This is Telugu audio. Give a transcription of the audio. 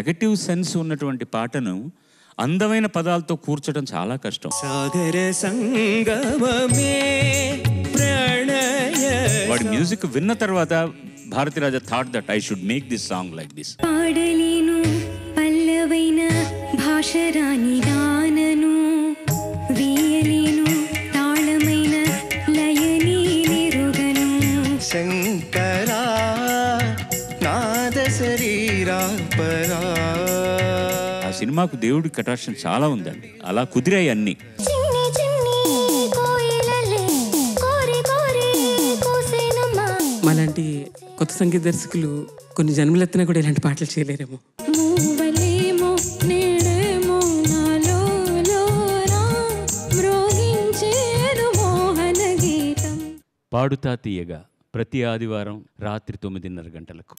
నెగటివ్ సెన్స్ ఉన్నటువంటి పాటను అందమైన పదాలతో కూర్చడం చాలా కష్టం సాగర సంగమమే ప్రణయ వాడి మ్యూజిక్ విన్న తర్వాత Bharathiraja thought that I should make this song like this పాడలేను పల్లవైన భాష రాని దానను వీయలేను తాళమైన లయని నిరుగను శంకరా నాద శరీరా పరా ఆ సినిమాకు దేవుడి కటాక్షం చాలా ఉందండి అలా కుదిరాయి అన్ని చిన్ని చిన్ని కోయిలలే కోరి కోరి కూసేనమ్మా మాలాంటి కొత్త సంగీత దర్శకులు కొన్ని జన్మలెత్తినా కూడా ఇలాంటి పాటలు చేయలేరేమో మూవలేమో నేడేమో నాలో లోరా మ్రోగించేరు మోహన గీతం పాడుతా తీయగా ప్రతి ఆదివారం రాత్రి తొమ్మిదిన్నర గంటలకు